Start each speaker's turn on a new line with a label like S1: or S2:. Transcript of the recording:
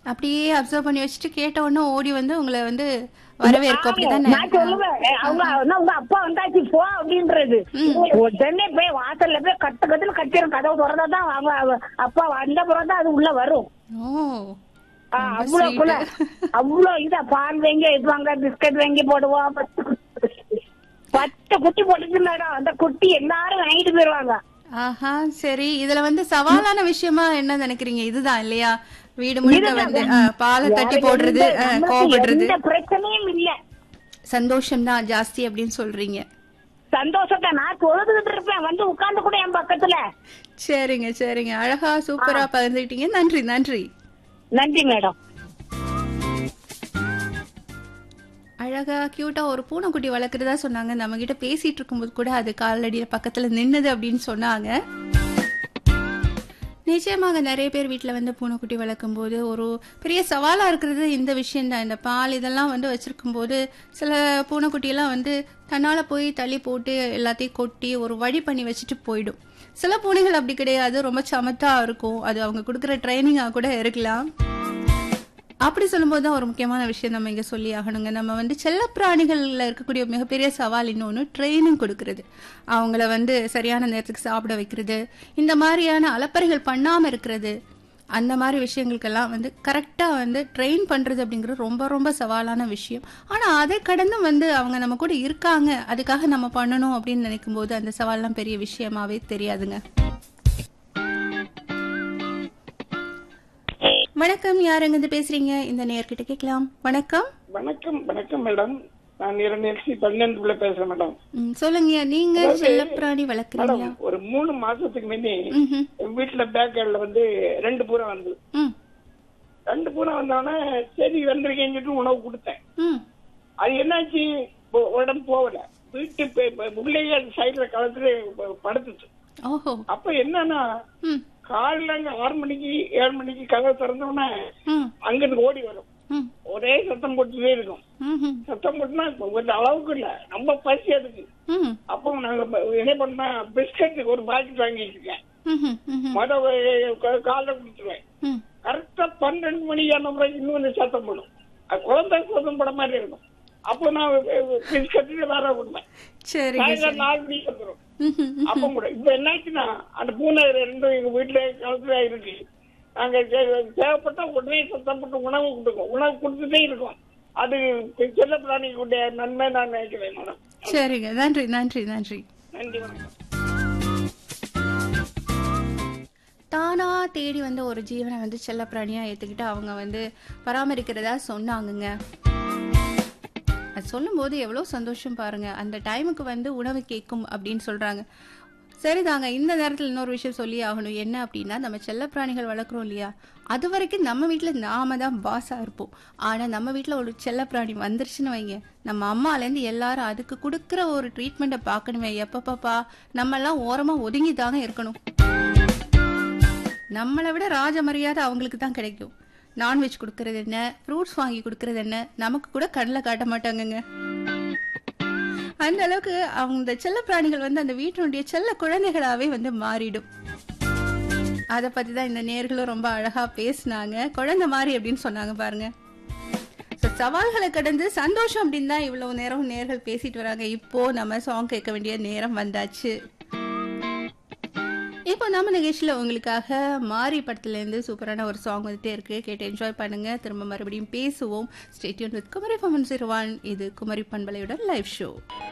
S1: அப்படியே அப்சர்வ் பண்ணி வச்சுட்டு கேட்ட உடனே ஓடி வந்து உங்களை வந்து வரவேற்கும் அப்படிதானே
S2: நான் சொல்லுவேன் ஏ, அவங்க அண்ணா, உங்க அப்பா வந்தாச்சு போ அப்படின்றது உடனே போய் வாசல்ல போய் கட்டு கட்டுல கட்டிடும் கதவு திறந்தாதான் அவங்க அவங்க அப்பா வந்த பிறகு தான் அது உள்ள வரும்
S1: ஓ
S2: ஆ,
S1: ரொம்ப
S2: அவ்வளவு
S1: sweet.
S2: குல அவ்வளவு இதா பால் வாங்கி வைப்பாங்க பிஸ்கட் வாங்கி போடுவோம் பத்து குட்டி- பத்து குட்டி போட்டுட்டு மேடம் அந்த குட்டி எல்லாரும் வாங்கிட்டு போயிருவாங்க
S1: ஆஹா சரி இதுல வந்து சவாலான விஷயமா என்ன நினைக்கிறீங்க இதுதான் இல்லையா வீடு முழுக்க வந்து ஆ, பாலை தட்டி போடுறது ஆ,
S2: நம்மளுக்கு
S1: கோவப்படுறது
S2: எந்த பிரச்சனையும் இல்ல
S1: சந்தோஷம் தான் ஜாஸ்தி அப்படின்னு சொல்றீங்க
S2: சந்தோஷத்தை நான் தொழுதுகிட்டு இருப்பேன் வந்து உட்கார்ந்து கூட என் பக்கத்துல
S1: சரிங்க சரிங்க அழகா சூப்பரா பகிர்ந்துக்கிட்டீங்க நன்றி நன்றி
S2: நன்றி மேடம்
S1: அழகா கியூட்டா ஒரு பூனைக்குட்டி வளர்க்குறதா சொன்னாங்க நம்ம கிட்ட பேசிட்டு இருக்கும்போது கூட அது காலடியில பக்கத்துல நின்னுது அப்படின்னு சொன்னாங்க நிச்சயமாக நிறைய பேர் வீட்டில் வந்து பூனைக்குட்டி வளர்க்கும் போது ஒரு பெரிய சவாலாக இருக்கிறது இந்த விஷயம்தான் இந்த பால் இதெல்லாம் வந்து வச்சிருக்கும் போது சில பூனைக்குட்டியெல்லாம் வந்து தன்னால் போய் தள்ளி போட்டு எல்லாத்தையும் கொட்டி ஒரு வழி பண்ணி வச்சுட்டு போயிடும் சில பூனைகள் அப்படி கிடையாது ரொம்ப சமத்தா இருக்கும் அது அவங்க கொடுக்குற ட்ரைனிங்காக கூட இருக்கலாம் அப்படி சொல்லும்போது தான் ஒரு முக்கியமான விஷயம் நம்ம இங்கே சொல்லி ஆகணுங்க நம்ம வந்து செல்லப்பிராணிகளில் இருக்கக்கூடிய மிகப்பெரிய சவால் இன்னொன்று ட்ரைனிங் கொடுக்கறது அவங்கள வந்து சரியான நேரத்துக்கு சாப்பிட வைக்கிறது இந்த மாதிரியான அலப்பறைகள் பண்ணாமல் இருக்கிறது அந்த மாதிரி விஷயங்களுக்கெல்லாம் வந்து கரெக்டாக வந்து ட்ரெயின் பண்ணுறது அப்படிங்கிறது ரொம்ப ரொம்ப சவாலான விஷயம் ஆனால் அதை கடந்து வந்து அவங்க நம்ம கூட இருக்காங்க அதுக்காக நம்ம பண்ணணும் அப்படின்னு நினைக்கும் போது அந்த சவால்லாம் பெரிய விஷயமாவே தெரியாதுங்க வணக்கம் யார் எங்கிருந்து பேசுறீங்க இந்த நேர்கிட்ட கேட்கலாம் வணக்கம்
S3: வணக்கம் வணக்கம் மேடம் நான் இரநூத்தி பன்னெண்டுல பேசுறேன் மேடம்
S1: ம், சொல்லுங்க நீங்க செல்லப்பிராணி வளர்க்குறீங்களா
S3: மேடம் ஒரு மூணு மாசத்துக்கு முன்னே
S1: ம்ஹும்.
S3: என் வீட்டுல பேக்கர்ல வந்து ரெண்டு பூரா வந்து
S1: ம்
S3: ரெண்டு பூரா வந்தோடனே சரி வந்திருக்கேன்னு சொல்லிட்டு உணவு கொடுத்தேன்
S1: ம்
S3: அது என்னாச்சு போ- உடம்பு போகல வீட்டு பே- பே- உள்ளேயே சைடுல கலத்துல படுத்துச்சு
S1: ஓஹோ
S3: அப்ப என்னன்னா
S1: ம்
S3: காலைல அங்க ஆறு மணிக்கு ஏழு மணிக்கு கதவை திறந்த உடனே
S1: ம்
S3: அங்கிருந்து ஓடி வரும்
S1: ம்
S3: ஒரே சத்தம் போட்டுட்டே இருக்கும்
S1: ம்ஹும்.
S3: சத்தம் போட்டுனா கொஞ்சம் அளவுக்கு இல்ல ரொம்ப பசி அதுக்கு
S1: ம்
S3: அப்போ நாங்க ப- என்ன பண்ணா பிஸ்கட் ஒரு பாக்கெட் வாங்கிட்டு இருக்கேன்
S1: ம்ஹும். ம்ஹும்.
S3: மொத காலைல குடிச்சிருவேன்
S1: ம்
S3: கரெக்டா பன்னெண்டு மணி ஆன பிறகு இன்னும் வந்து சத்தம் போடும் அது குழந்தை சத்தம் போட மாதிரி இருக்கும் அப்போ நான் பிஸ்கட் வேற கொடுப்பேன்
S1: சரிங்க
S3: சாயங்காலம் நாலு மணிக்கு வந்துடும்
S1: ம்ஹும்.
S3: அப்ப கூட இப்ப என்னாச்சுன்னா அந்த பூனை ரெண்டும் எங்க வீட்டுல கலத்துல இருக்கு நாங்க தே- தேவைப்பட்டா உடனே சத்தம் போட்டு உணவு கொடுக்கும் உணவு கொடுத்துட்டே இருக்கோம் அது செல்ல பிராணிகளுடைய நன்மை நான் நினைக்கிறேன் மேடம்
S1: சரிங்க நன்றி நன்றி நன்றி
S3: நன்றி வணக்கம்
S1: தானா தேடி வந்த ஒரு ஜீவனை வந்து செல்லப்பிராணியா ஏத்துக்கிட்டு அவங்க வந்து பராமரிக்கிறதா சொன்னாங்கங்க அது சொல்லும்போது எவ்வளோ சந்தோஷம் பாருங்க அந்த டைமுக்கு வந்து உணவு கேட்கும் அப்படின்னு சொல்றாங்க சரிதாங்க இந்த நேரத்தில் இன்னொரு விஷயம் சொல்லி ஆகணும் என்ன அப்படின்னா நம்ம செல்லப்பிராணிகள் வளர்க்குறோம் இல்லையா அது வரைக்கும் நம்ம வீட்டில் நாம தான் பாஸாக இருப்போம் ஆனால் நம்ம வீட்டில் ஒரு செல்லப்பிராணி வந்துருச்சுன்னு வைங்க நம்ம அம்மாலேருந்து எல்லாரும் அதுக்கு கொடுக்குற ஒரு ட்ரீட்மெண்ட்டை பார்க்கணுமே எப்பப்பாப்பா நம்மெல்லாம் ஓரமாக ஒதுங்கி தாங்க இருக்கணும் நம்மளை விட ராஜ மரியாதை அவங்களுக்கு தான் கிடைக்கும் நான்வெஜ் கொடுக்கறது என்ன ஃப்ரூட்ஸ் வாங்கி கொடுக்கறது என்ன நமக்கு கூட கண்ணில் காட்ட மாட்டாங்கங்க அந்த அளவுக்கு அவங்க இந்த செல்ல பிராணிகள் வந்து அந்த வீட்டினுடைய செல்ல குழந்தைகளாவே வந்து மாறிடும் அதை பத்தி தான் இந்த நேர்களும் ரொம்ப அழகா பேசுனாங்க குழந்தை மாதிரி அப்படின்னு சொன்னாங்க பாருங்க So, சவால்களை கடந்து சந்தோஷம் அப்படின்னு தான் இவ்வளவு நேரம் நேர்கள் பேசிட்டு வராங்க இப்போ நம்ம சாங் கேட்க வேண்டிய நேரம் வந்தாச்சு இப்போ நம்ம நிகழ்ச்சியில் உங்களுக்காக மாரி படத்துலேருந்து சூப்பரான ஒரு சாங் வந்துட்டே இருக்கு கேட்டு என்ஜாய் பண்ணுங்க திரும்ப மறுபடியும் பேசுவோம் ஸ்டேட்யூன் வித் குமரி பவன் சிறுவான் இது குமரி பண்பலையோட லைவ் ஷோ